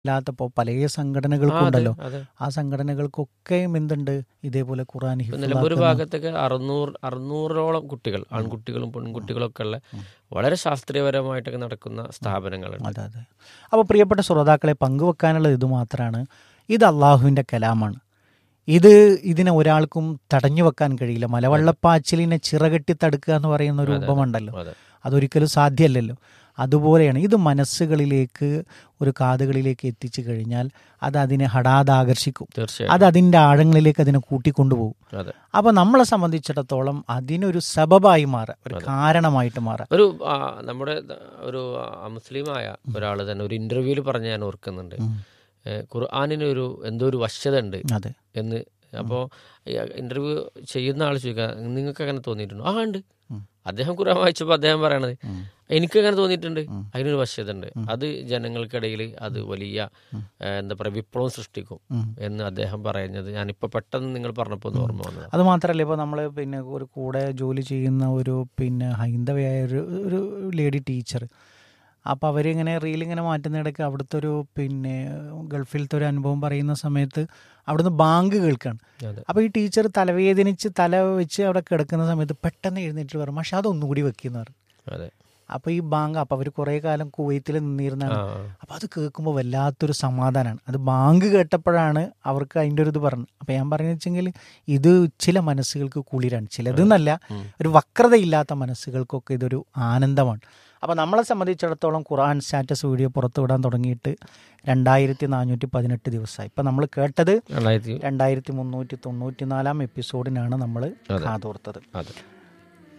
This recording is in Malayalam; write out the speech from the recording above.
ഇല്ലാത്തപ്പോൾ പല സംഘടനകൾക്കും ആ, അതെ, ഉണ്ടല്ലോ അതെ. ആ സംഘടനകൾക്കൊക്കെയും എന്തുണ്ട് ഇതേപോലെ ഖുറാൻ ഇപ്പൊ നിലമ്പൂർ ഹിഫ്ളാക്കുന്ന- ഭാഗത്തൊക്കെ അറുന്നൂറ് അറുന്നൂറോളം കുട്ടികൾ ആൺകുട്ടികളും പെൺകുട്ടികളും ഒക്കെ ഉള്ള വളരെ ശാസ്ത്രീയപരമായിട്ടൊക്കെ നടക്കുന്ന സ്ഥാപനങ്ങളുണ്ട് അതെ അതെ അപ്പോൾ പ്രിയപ്പെട്ട ശ്രോതാക്കളെ പങ്കുവെക്കാനുള്ളത് ഇത് മാത്രമാണ് ഇത് അള്ളാഹുവിൻ്റെ കലാമാണ് ഇത് ഇതിനെ ഒരാൾക്കും തടഞ്ഞു വെക്കാൻ കഴിയില്ല മലവെള്ളപ്പാച്ചിലിനെ ചിറകെട്ടി തടുക്കുക എന്ന് പറയുന്ന ഒരു അതെ, ഉപമുണ്ടല്ലോ അതെ അതൊരിക്കലും സാധ്യമല്ലല്ലോ അതുപോലെയാണ് ഇത് മനസ്സുകളിലേക്ക് ഒരു കാതുകളിലേക്ക് എത്തിച്ചു കഴിഞ്ഞാൽ അത് അതിനെ ഹഠാത് ആകർഷിക്കും തീർച്ചയായും അത് അതിൻ്റെ ആഴങ്ങളിലേക്ക് അതിനെ കൂട്ടിക്കൊണ്ടുപോകും അതെ അപ്പോൾ നമ്മളെ സംബന്ധിച്ചിടത്തോളം അതിനൊരു സബബായി മാറുക ഒരു കാരണമായിട്ട് മാറുക ഒരു ആ, നമ്മുടെ ദ- ഒരു ആ, മുസ്ലിമായ ഒരാൾ തന്നെ ഒരു ഇന്റർവ്യൂവിൽ പറഞ്ഞ ഞാൻ ഓർക്കുന്നുണ്ട് ഉം. ഏ, ഖുർആനിന് ഒരു എന്തോ ഒരു വശ്യത ഉണ്ട് അതെ എന്ന് അപ്പോൾ ഇന്റർവ്യൂ ചെയ്യുന്ന ആൾ ചോദിക്കുക നിങ്ങൾക്ക് അങ്ങനെ തോന്നിയിട്ടുണ്ടോ ആ ഉണ്ട് ഉം. അദ്ദേഹം ഖുർആൻ വായിച്ചപ്പോൾ അദ്ദേഹം പറയണത് ഉം. എനിക്ക് അങ്ങനെ തോന്നിയിട്ടുണ്ട് ഉം. അതിനൊരു വശ്യത ഉണ്ട് അത് ജനങ്ങൾക്കിടയിൽ അത് വലിയ ഏ, എന്താ പറയുക വിപ്ലവം സൃഷ്ടിക്കും ഉം. എന്ന് അദ്ദേഹം പറയുന്നത് ഞാനിപ്പോൾ പെട്ടെന്ന് നിങ്ങൾ പറഞ്ഞപ്പോൾ ഒന്ന് ഓർമ്മ വന്നത് അത് മാത്രമല്ല ഇപ്പോൾ നമ്മൾ പിന്നെ ഒരു കൂടെ ജോലി ചെയ്യുന്ന ഒരു പിന്നെ ഹൈന്ദവയായ ഒരു ഒരു ലേഡി ടീച്ചർ അപ്പോൾ അവരിങ്ങനെ റീലിങ്ങനെ മാറ്റുന്നിടയ്ക്ക് അവിടുത്തെ ഒരു പിന്നെ ഗൾഫിലത്തെ ഒരു അനുഭവം പറയുന്ന സമയത്ത് അവിടുന്ന് ബാങ്ക് കേൾക്കുകയാണ് അതെ അപ്പോൾ ഈ ടീച്ചർ തലവേദനിച്ച് തല വെച്ച് അവിടെ കിടക്കുന്ന സമയത്ത് പെട്ടെന്ന് എഴുന്നേറ്റ് പറയും പക്ഷെ അതൊന്നുകൂടി വെക്കുന്ന പറഞ്ഞു അതെ അപ്പോൾ ഈ ബാങ്ക് അപ്പോൾ അവർ കുറേ കാലം കുവൈത്തിൽ നിന്നിരുന്നാണ് ആ അപ്പോൾ അത് കേൾക്കുമ്പോൾ വല്ലാത്തൊരു സമാധാനമാണ് അത് ബാങ്ക് കേട്ടപ്പോഴാണ് അവർക്ക് അതിൻ്റെ ഒരു ഇത് പറഞ്ഞത് അപ്പോൾ ഞാൻ പറഞ്ഞു വെച്ചെങ്കിൽ ഇത് ചില മനസ്സുകൾക്ക് കുളിരാണ് ചിലതെന്നല്ല ഉം. ഒരു വക്രതയില്ലാത്ത മനസ്സുകൾക്കൊക്കെ ഇതൊരു ആനന്ദമാണ് അപ്പോൾ നമ്മളെ സംബന്ധിച്ചിടത്തോളം ഖുറാൻ സ്റ്റാറ്റസ് വീഡിയോ പുറത്തുവിടാൻ തുടങ്ങിയിട്ട് രണ്ടായിരത്തി നാനൂറ്റി പതിനെട്ട് ദിവസമായി ഇപ്പം നമ്മൾ കേട്ടത് രണ്ടായിരത്തി രണ്ടായിരത്തി മുന്നൂറ്റി തൊണ്ണൂറ്റി നാലാം എപ്പിസോഡിനാണ് നമ്മൾ കാതോർത്തത് അതെ